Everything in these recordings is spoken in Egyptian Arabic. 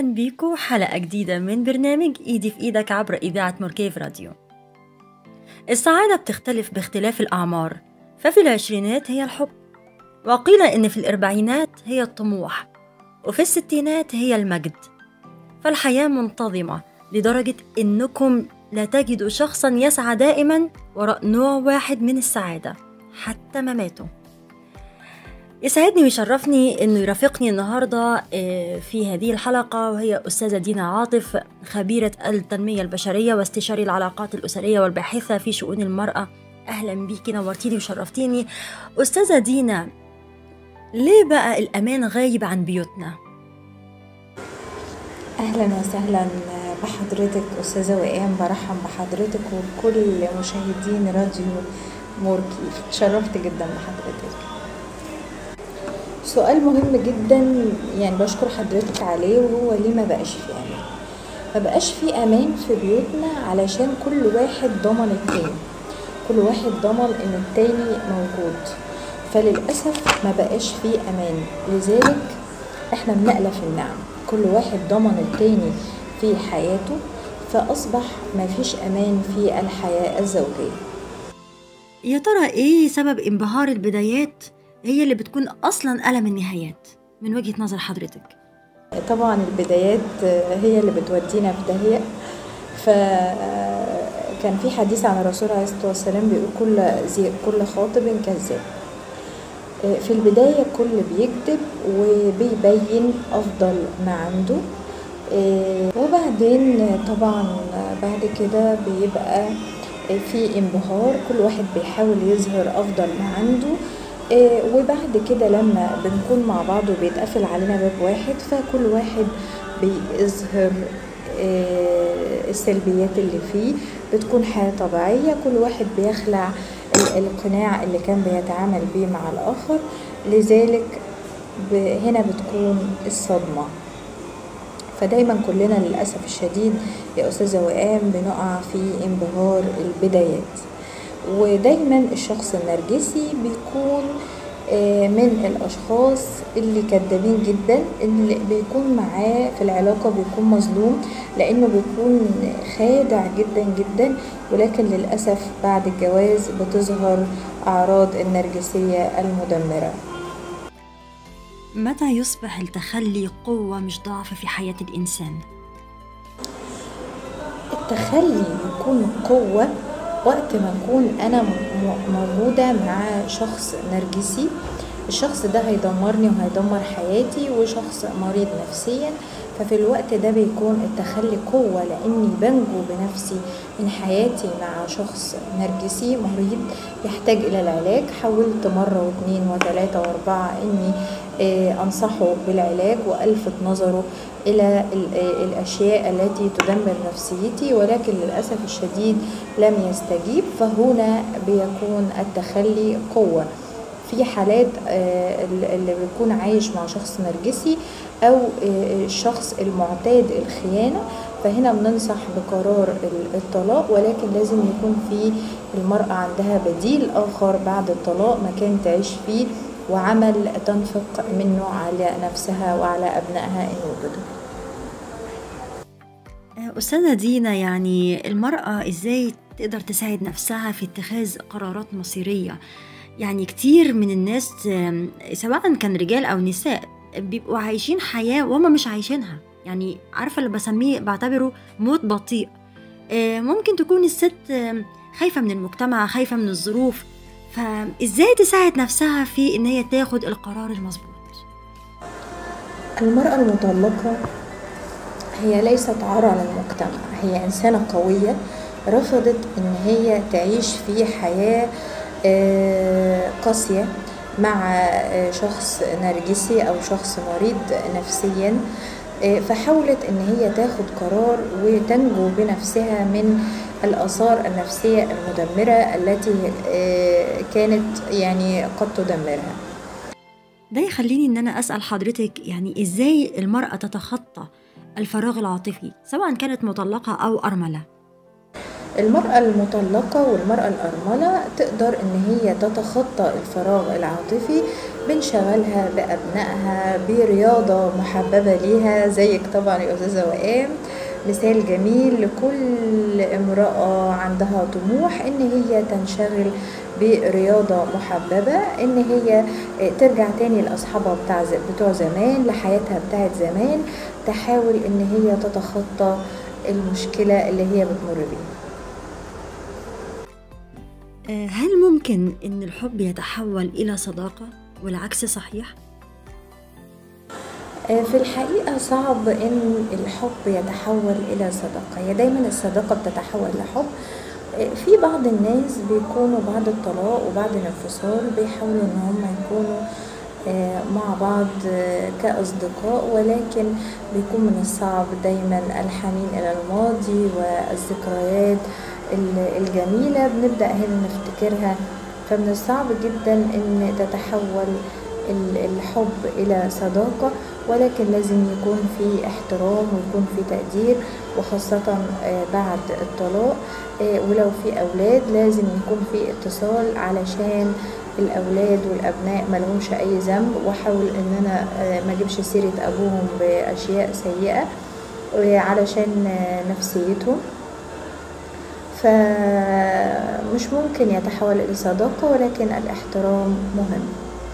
أهلا بيكم حلقة جديدة من برنامج إيدي في إيدك عبر إذاعة موركيف راديو السعادة بتختلف باختلاف الأعمار ففي العشرينات هي الحب وقيل إن في الأربعينات هي الطموح وفي الستينات هي المجد فالحياة منتظمة لدرجة إنكم لا تجدوا شخصا يسعى دائما وراء نوع واحد من السعادة حتى مماته يسعدني ويشرفني انه يرافقني النهارده آه، في هذه الحلقه وهي استاذه دينا عاطف خبيره التنميه البشريه واستشاري العلاقات الاسريه والباحثه في شؤون المراه اهلا بيكي نورتيني وشرفتيني استاذه دينا ليه بقى الامان غايب عن بيوتنا اهلا وسهلا بحضرتك استاذه وئام برحب بحضرتك وبكل مشاهدين راديو موركي شرفت جدا بحضرتك سؤال مهم جدا يعني بشكر حضرتك عليه وهو ليه ما بقاش في امان ما بقاش في امان في بيوتنا علشان كل واحد ضمن التاني كل واحد ضمن ان التاني موجود فللاسف ما بقاش في امان لذلك احنا بنألف النعم كل واحد ضمن التاني في حياته فأصبح ما فيش أمان في الحياة الزوجية يا ترى ايه سبب انبهار البدايات هي اللي بتكون اصلا الم النهايات من وجهه نظر حضرتك طبعا البدايات هي اللي بتودينا في داهية فكان في حديث عن الرسول عليه الصلاة والسلام بيقول كل زي كل خاطب كذاب في البداية كل بيكذب وبيبين أفضل ما عنده وبعدين طبعا بعد كده بيبقى في انبهار كل واحد بيحاول يظهر أفضل ما عنده وبعد كده لما بنكون مع بعض وبيتقفل علينا باب واحد فكل واحد بيظهر السلبيات اللي فيه بتكون حياة طبيعية كل واحد بيخلع القناع اللي كان بيتعامل بيه مع الآخر لذلك هنا بتكون الصدمة فدايما كلنا للأسف الشديد يا أستاذة وئام بنقع في انبهار البدايات ودايما الشخص النرجسي بيكون من الأشخاص اللي كدابين جدا اللي بيكون معاه في العلاقة بيكون مظلوم لأنه بيكون خادع جدا جدا ولكن للأسف بعد الجواز بتظهر أعراض النرجسية المدمرة متى يصبح التخلي قوه مش ضعف في حياه الانسان التخلي يكون قوة وقت ما أكون أنا موجودة مع شخص نرجسي الشخص ده هيدمرني وهيدمر حياتي وشخص مريض نفسيا ففي الوقت ده بيكون التخلي قوة لأني بنجو بنفسي من حياتي مع شخص نرجسي مريض يحتاج إلى العلاج حاولت مرة واثنين وثلاثة وأربعة إني أنصحه بالعلاج وألفت نظره إلى الأشياء التي تدمر نفسيتي ولكن للأسف الشديد لم يستجيب فهنا بيكون التخلي قوة في حالات اللي بيكون عايش مع شخص نرجسي او الشخص المعتاد الخيانة فهنا بننصح بقرار الطلاق ولكن لازم يكون في المرأة عندها بديل آخر بعد الطلاق مكان تعيش فيه وعمل تنفق منه على نفسها وعلى أبنائها إن وجدوا أستاذة دينا يعني المرأة إزاي تقدر تساعد نفسها في اتخاذ قرارات مصيرية يعني كتير من الناس سواء كان رجال أو نساء بيبقوا عايشين حياة وهم مش عايشينها يعني عارفة اللي بسميه بعتبره موت بطيء ممكن تكون الست خايفة من المجتمع خايفة من الظروف فإزاي تساعد نفسها في إن هي تاخد القرار المظبوط المرأة المطلقة هي ليست عار على المجتمع هي إنسانة قوية رفضت إن هي تعيش في حياة قاسية مع شخص نرجسي أو شخص مريض نفسيا فحاولت إن هي تاخد قرار وتنجو بنفسها من الآثار النفسية المدمرة التي كانت يعني قد تدمرها ده يخليني إن أنا أسأل حضرتك يعني إزاي المرأة تتخطى الفراغ العاطفي سواء كانت مطلقة أو أرملة المرأة المطلقة والمرأة الأرملة تقدر إن هي تتخطى الفراغ العاطفي بانشغالها بأبنائها برياضة محببة ليها زيك طبعا يا أستاذة وئام مثال جميل لكل امرأة عندها طموح إن هي تنشغل برياضة محببة إن هي ترجع تاني لأصحابها بتاع بتوع زمان لحياتها بتاعت زمان تحاول إن هي تتخطى المشكلة اللي هي بتمر بيها هل ممكن إن الحب يتحول إلى صداقة والعكس صحيح؟ في الحقيقة صعب إن الحب يتحول إلى صداقة هي دايما الصداقة بتتحول لحب في بعض الناس بيكونوا بعد الطلاق وبعد الانفصال بيحاولوا إن هم يكونوا مع بعض كأصدقاء ولكن بيكون من الصعب دايما الحنين إلى الماضي والذكريات الجميلة بنبدأ هنا نفتكرها فمن الصعب جدا ان تتحول الحب الى صداقة ولكن لازم يكون في احترام ويكون في تقدير وخاصة بعد الطلاق ولو في اولاد لازم يكون في اتصال علشان الاولاد والابناء ملهمش اي ذنب واحاول ان انا ما اجيبش سيرة ابوهم باشياء سيئة علشان نفسيتهم فمش ممكن يتحول إلى صداقة ولكن الاحترام مهم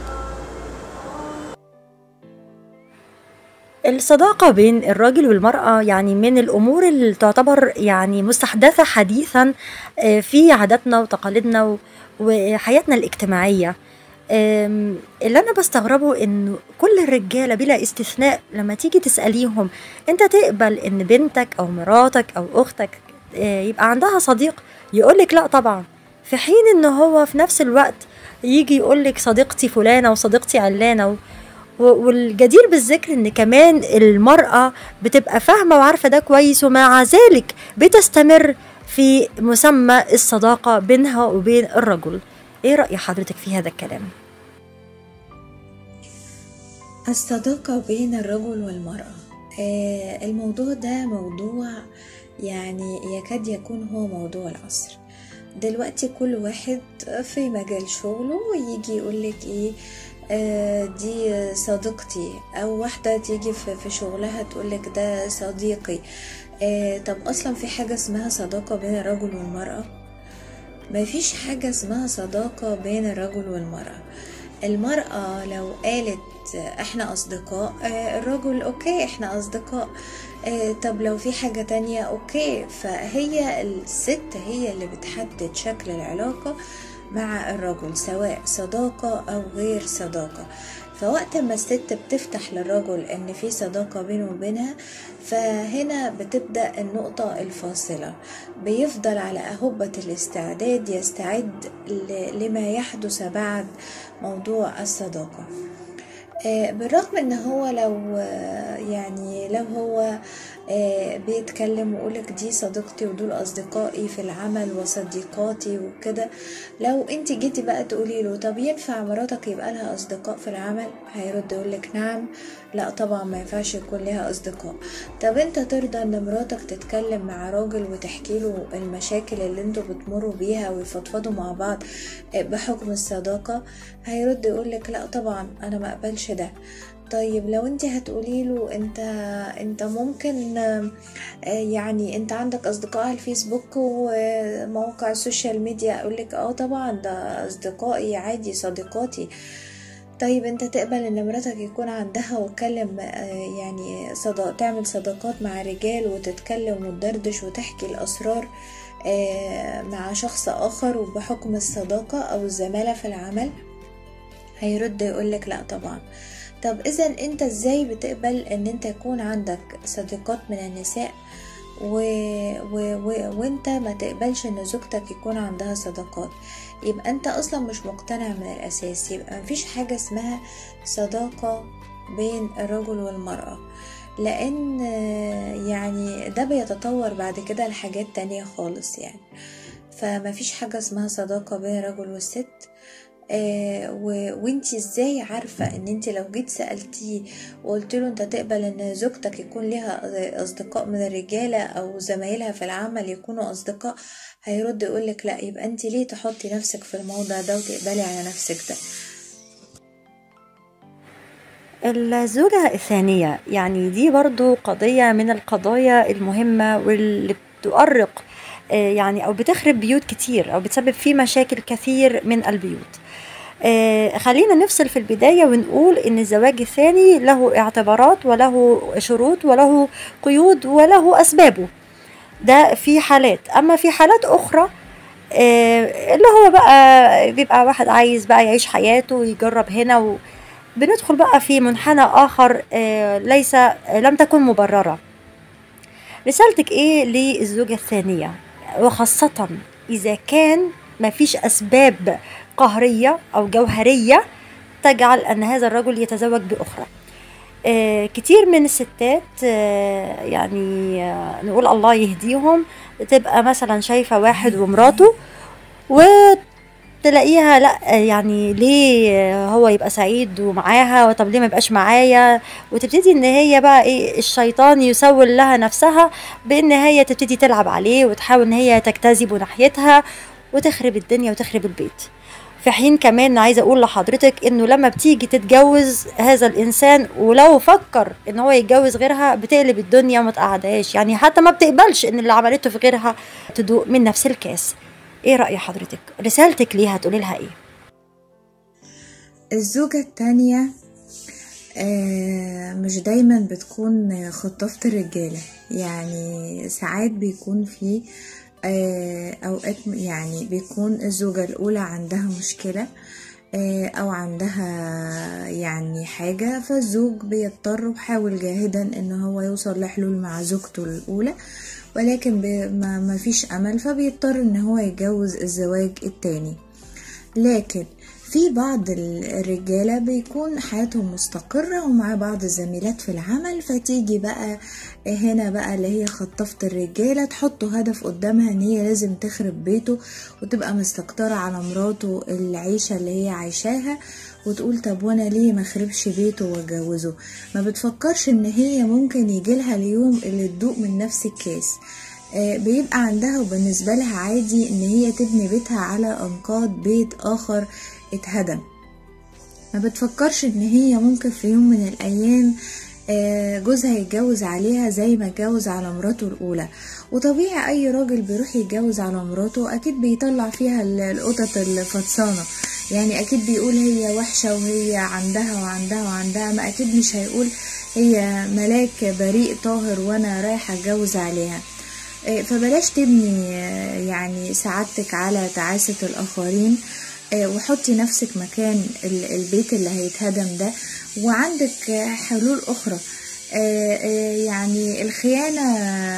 الصداقة بين الراجل والمرأة يعني من الأمور اللي تعتبر يعني مستحدثة حديثا في عاداتنا وتقاليدنا وحياتنا الاجتماعية اللي أنا بستغربه إنه كل الرجالة بلا استثناء لما تيجي تسأليهم أنت تقبل إن بنتك أو مراتك أو أختك يبقى عندها صديق يقولك لا طبعا في حين ان هو في نفس الوقت يجي يقولك صديقتي فلانة وصديقتي علانة والجدير بالذكر ان كمان المرأة بتبقى فاهمة وعارفة ده كويس ومع ذلك بتستمر في مسمى الصداقة بينها وبين الرجل ايه رأي حضرتك في هذا الكلام؟ الصداقة بين الرجل والمرأة آه الموضوع ده موضوع يعني يكاد يكون هو موضوع العصر دلوقتي كل واحد في مجال شغله يجي يقولك ايه آه دي صديقتي او واحدة تيجي في شغلها تقولك ده صديقي آه طب اصلا في حاجة اسمها صداقة بين الرجل والمرأة مفيش حاجة اسمها صداقة بين الرجل والمرأة المرأة لو قالت احنا اصدقاء آه الرجل اوكي احنا اصدقاء آه طب لو في حاجة تانية اوكي فهي الست هي اللي بتحدد شكل العلاقة مع الرجل سواء صداقة او غير صداقة فوقت ما الست بتفتح للرجل ان في صداقة بينه وبينها فهنا بتبدأ النقطة الفاصلة بيفضل على أهبة الاستعداد يستعد لما يحدث بعد موضوع الصداقة بالرغم ان هو لو يعني لو هو بيتكلم ويقولك دي صديقتي ودول اصدقائي في العمل وصديقاتي وكده لو انت جيتي بقى تقولي له طب ينفع مراتك يبقى لها اصدقاء في العمل هيرد يقولك نعم لا طبعا ما ينفعش يكون لها اصدقاء طب انت ترضى ان مراتك تتكلم مع راجل وتحكي له المشاكل اللي انتوا بتمروا بيها ويفضفضوا مع بعض بحكم الصداقة هيرد يقولك لا طبعا انا ما اقبلش ده طيب لو انت هتقولي له انت انت ممكن يعني انت عندك اصدقاء على الفيسبوك ومواقع السوشيال ميديا اقولك اه طبعا ده اصدقائي عادي صديقاتي طيب انت تقبل ان مراتك يكون عندها وتكلم يعني صدا تعمل صداقات مع رجال وتتكلم وتدردش وتحكي الاسرار مع شخص اخر وبحكم الصداقة او الزمالة في العمل هيرد يقولك لا طبعا طب اذا انت ازاي بتقبل ان انت يكون عندك صديقات من النساء و... و... و... وانت ما تقبلش ان زوجتك يكون عندها صداقات يبقى انت اصلا مش مقتنع من الاساس يبقى مفيش حاجة اسمها صداقة بين الرجل والمرأة لان يعني ده بيتطور بعد كده لحاجات تانية خالص يعني فمفيش حاجة اسمها صداقة بين الرجل والست آه وانتي ازاي عارفة ان انتي لو جيت سألتيه وقلت له انت تقبل ان زوجتك يكون لها اصدقاء من الرجالة او زمايلها في العمل يكونوا اصدقاء هيرد يقولك لا يبقى انتي ليه تحطي نفسك في الموضع ده وتقبلي على نفسك ده الزوجة الثانية يعني دي برضو قضية من القضايا المهمة واللي بتؤرق آه، يعني أو بتخرب بيوت كتير أو بتسبب في مشاكل كثير من البيوت آه، خلينا نفصل في البداية ونقول إن الزواج الثاني له اعتبارات وله شروط وله قيود وله أسبابه ده في حالات أما في حالات أخرى آه، اللي هو بقى بيبقى واحد عايز بقى يعيش حياته ويجرب هنا و بندخل بقى في منحنى آخر آه، ليس لم تكن مبررة رسالتك إيه للزوجة الثانية وخاصة إذا كان مفيش أسباب قهرية أو جوهرية تجعل أن هذا الرجل يتزوج بأخرى آه كتير من الستات آه يعني آه نقول الله يهديهم تبقى مثلا شايفة واحد ومراته وتلاقيها لا يعني ليه هو يبقى سعيد ومعاها طب ليه ما يبقاش معايا وتبتدي ان هي بقى ايه الشيطان يسول لها نفسها بان هي تبتدي تلعب عليه وتحاول ان هي تجتذبه ناحيتها وتخرب الدنيا وتخرب البيت في حين كمان عايزه اقول لحضرتك انه لما بتيجي تتجوز هذا الانسان ولو فكر ان هو يتجوز غيرها بتقلب الدنيا وما تقعدهاش يعني حتى ما بتقبلش ان اللي عملته في غيرها تدوق من نفس الكاس ايه راي حضرتك رسالتك ليها تقولي لها ايه الزوجة التانية آه، مش دايما بتكون خطافة الرجالة يعني ساعات بيكون في آه، اوقات يعني بيكون الزوجة الاولى عندها مشكلة آه، او عندها يعني حاجة فالزوج بيضطر وحاول جاهدا ان هو يوصل لحلول مع زوجته الاولى ولكن ما مفيش امل فبيضطر ان هو يتجوز الزواج التاني لكن في بعض الرجالة بيكون حياتهم مستقرة ومع بعض الزميلات في العمل فتيجي بقى هنا بقى اللي هي خطفت الرجالة تحطوا هدف قدامها ان هي لازم تخرب بيته وتبقى مستكترة على مراته العيشة اللي هي عايشاها وتقول طب وانا ليه ما خربش بيته واتجوزه ما بتفكرش ان هي ممكن يجيلها اليوم اللي تدوق من نفس الكاس آه بيبقى عندها وبالنسبة لها عادي ان هي تبني بيتها على انقاض بيت اخر اتهدم ما بتفكرش ان هي ممكن في يوم من الايام جوزها يتجوز عليها زي ما اتجوز على مراته الاولى وطبيعي اي راجل بيروح يتجوز على مراته اكيد بيطلع فيها القطط الفطسانه يعني اكيد بيقول هي وحشه وهي عندها وعندها وعندها ما اكيد مش هيقول هي ملاك بريء طاهر وانا رايحه اتجوز عليها فبلاش تبني يعني سعادتك على تعاسة الآخرين وحطي نفسك مكان البيت اللي هيتهدم ده وعندك حلول أخرى يعني الخيانة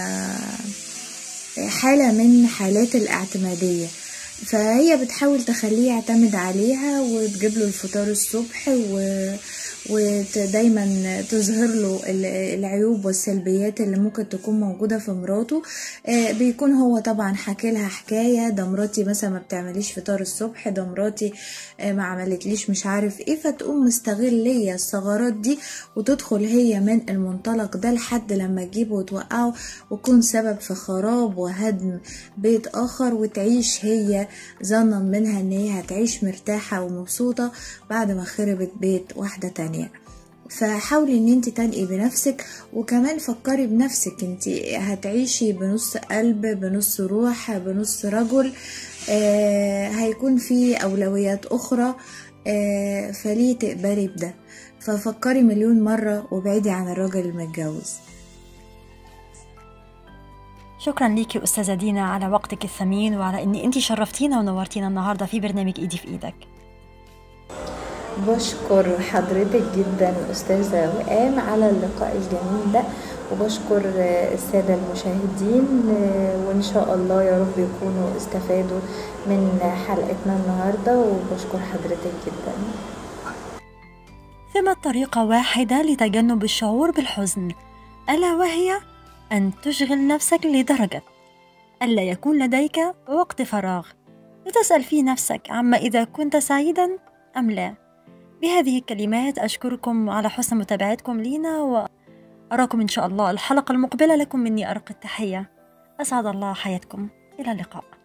حالة من حالات الاعتمادية فهي بتحاول تخليه يعتمد عليها وتجيب له الفطار الصبح و... ودايما تظهر له العيوب والسلبيات اللي ممكن تكون موجودة في مراته بيكون هو طبعا حكي لها حكاية ده مراتي مثلا ما بتعمليش فطار الصبح ده مراتي ما عملتليش مش عارف ايه فتقوم مستغلية الثغرات دي وتدخل هي من المنطلق ده لحد لما تجيبه وتوقعه ويكون سبب في خراب وهدم بيت اخر وتعيش هي ظنا منها ان هي هتعيش مرتاحة ومبسوطة بعد ما خربت بيت واحدة تانية فحاولي ان انت تنقي بنفسك وكمان فكري بنفسك انت هتعيشي بنص قلب بنص روح بنص رجل آه هيكون في اولويات اخرى آه فليه تقبلي بده ففكري مليون مرة وابعدي عن الراجل المتجوز شكرا ليكي أستاذة دينا على وقتك الثمين وعلى أن أنت شرفتينا ونورتينا النهاردة في برنامج إيدي في إيدك بشكر حضرتك جدا أستاذة وئام على اللقاء الجميل ده وبشكر السادة المشاهدين وإن شاء الله يا رب يكونوا استفادوا من حلقتنا النهاردة وبشكر حضرتك جدا ثمة طريقة واحدة لتجنب الشعور بالحزن ألا وهي أن تشغل نفسك لدرجة ألا يكون لديك وقت فراغ لتسأل فيه نفسك عما إذا كنت سعيدا أم لا بهذه الكلمات أشكركم على حسن متابعتكم لينا وأراكم إن شاء الله الحلقة المقبلة لكم مني أرق التحية أسعد الله حياتكم إلى اللقاء